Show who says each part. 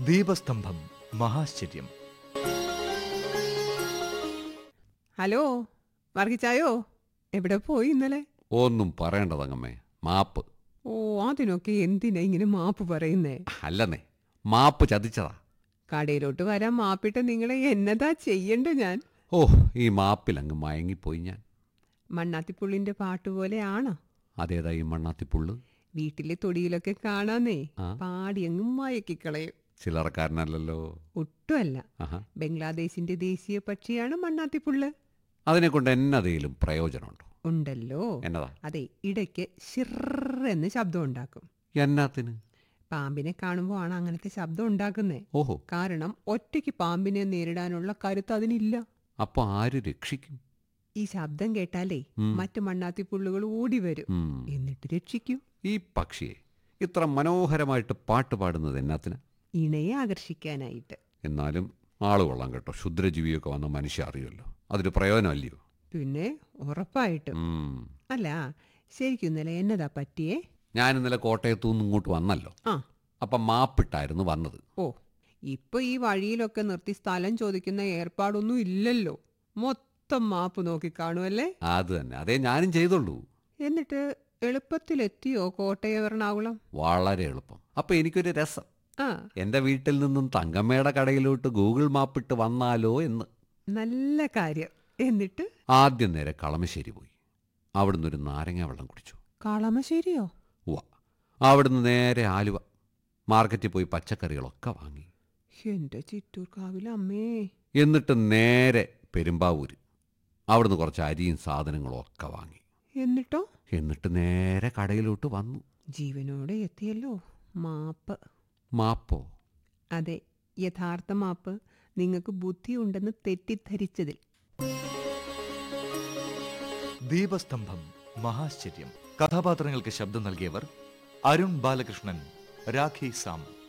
Speaker 1: ദീപസ്തംഭം മഹാശ്ചര്യം
Speaker 2: ഹലോ വർഗിച്ചായോ എവിടെ പോയി ഇന്നലെ
Speaker 3: ഒന്നും പറയേണ്ടതങ്ങമ്മേ മാപ്പ്
Speaker 2: ഓ അതിനൊക്കെ എന്തിനാ ഇങ്ങനെ മാപ്പ് പറയുന്നേ
Speaker 3: അല്ലെന്നേ മാപ്പ് ചതിച്ചതാ
Speaker 2: കടയിലോട്ട് വരാൻ മാപ്പിട്ട് നിങ്ങളെ എന്നതാ ചെയ്യണ്ട ഞാൻ
Speaker 3: ഓ ഈ മാപ്പിലങ്ങ് മയങ്ങിപ്പോയി ഞാൻ
Speaker 2: മണ്ണാത്തിപ്പുള്ളിന്റെ പാട്ട് പോലെയാണോ
Speaker 3: അതേതാ ഈ മണ്ണാത്തിപ്പുള്ള്
Speaker 2: വീട്ടിലെ തൊടിയിലൊക്കെ കാണാന്നേ
Speaker 3: ആ.
Speaker 2: പാടി അങ്ങ് മയക്കിക്കളയും
Speaker 3: ചില്ലറക്കാരനല്ലല്ലോ
Speaker 2: ഒട്ടുമല്ല
Speaker 3: ആഹാ
Speaker 2: ബംഗ്ലാദേശിന്റെ ദേശീയ പക്ഷിയാണ് മണ്ണാത്തിപ്പുള്ള്
Speaker 3: അതിനെ കൊണ്ട് എന്നതേലും പ്രയോജനമുണ്ടോ
Speaker 2: ഉണ്ടല്ലോ
Speaker 3: എന്നതാ
Speaker 2: അതെ ഇടയ്ക്ക് ഷിർ എന്ന് ശബ്ദം ഉണ്ടാക്കും
Speaker 3: എന്നാത്തിന്
Speaker 2: പാമ്പിനെ കാണുമ്പോൾ ആണ് അങ്ങനത്തെ ശബ്ദം ഉണ്ടാക്കുന്നേ
Speaker 3: ഓഹോ
Speaker 2: കാരണം ഒറ്റയ്ക്ക് പാമ്പിനെ നേരിടാനുള്ള കരുത്ത് അതിനില്ല
Speaker 3: അപ്പൊ ആര് രക്ഷിക്കും
Speaker 2: ഈ ശബ്ദം കേട്ടാലേ
Speaker 3: ഉം.
Speaker 2: മറ്റു മണ്ണാത്തിപ്പുള്ളുകൾ ഓടി വരും
Speaker 3: ഉം.
Speaker 2: എന്നിട്ട് രക്ഷിക്കൂ
Speaker 3: ഈ പക്ഷിയെ ഇത്ര മനോഹരമായിട്ട് പാട്ട് പാടുന്നത് എന്നാത്തിന്
Speaker 2: ഇണയെ ആകർഷിക്കാനായിട്ട്
Speaker 3: എന്നാലും ആള് കൊള്ളാം കേട്ടോ ക്ഷുദ്രജീവിയൊക്കെ വന്ന മനുഷ്യ അറിയുമല്ലോ അതൊരു പ്രയോജനമല്ലയോ
Speaker 2: പിന്നെ ഉറപ്പായിട്ടും
Speaker 3: ഉം.
Speaker 2: അല്ല ശരിക്കും ഇന്നലെ എന്നതാ പറ്റിയേ
Speaker 3: ഞാൻ ഇന്നലെ കോട്ടയത്തു നിന്ന് ഇങ്ങോട്ട് വന്നല്ലോ
Speaker 2: ആ
Speaker 3: അപ്പം മാപ്പിട്ടായിരുന്നു വന്നത്
Speaker 2: ഓ ഇപ്പൊ ഈ വഴിയിലൊക്കെ നിർത്തി സ്ഥലം ചോദിക്കുന്ന ഏർപ്പാടൊന്നും ഇല്ലല്ലോ മൊത്തം മാപ്പ് നോക്കി കാണുമല്ലേ
Speaker 3: അത് തന്നെ അതേ ഞാനും ചെയ്തുള്ളൂ
Speaker 2: എന്നിട്ട് എളുപ്പത്തിലെത്തിയോ കോട്ടയം എറണാകുളം
Speaker 3: വളരെ എളുപ്പം അപ്പൊ എനിക്കൊരു രസം
Speaker 2: ആ
Speaker 3: എന്റെ വീട്ടിൽ നിന്നും തങ്കമ്മയുടെ കടയിലോട്ട് ഗൂഗിൾ മാപ്പിട്ട് വന്നാലോ എന്ന്
Speaker 2: നല്ല കാര്യം എന്നിട്ട്
Speaker 3: ആദ്യം നേരെ കളമശ്ശേരി പോയി അവിടുന്ന് ഒരു നാരങ്ങ വെള്ളം കുടിച്ചു
Speaker 2: കളമശ്ശേരിയോ
Speaker 3: ഉവ്വ അവിടുന്ന് നേരെ ആലുവ മാർക്കറ്റിൽ പോയി പച്ചക്കറികളൊക്കെ വാങ്ങി
Speaker 2: എന്റെ ചിറ്റൂർക്കാവിലെ അമ്മേ
Speaker 3: എന്നിട്ട് നേരെ പെരുമ്പാവൂര് അവിടുന്ന് കുറച്ച് അരിയും സാധനങ്ങളും ഒക്കെ വാങ്ങി
Speaker 2: എന്നിട്ടോ
Speaker 3: എന്നിട്ട് നേരെ കടയിലോട്ട് വന്നു
Speaker 2: ജീവനോടെ എത്തിയല്ലോ മാപ്പ്
Speaker 3: മാപ്പോ
Speaker 2: അതെ യഥാർത്ഥ മാപ്പ് നിങ്ങൾക്ക് ബുദ്ധിയുണ്ടെന്ന് തെറ്റിദ്ധരിച്ചതിൽ
Speaker 1: ദീപസ്തംഭം മഹാശ്ചര്യം കഥാപാത്രങ്ങൾക്ക് ശബ്ദം നൽകിയവർ അരുൺ ബാലകൃഷ്ണൻ രാഖി സാം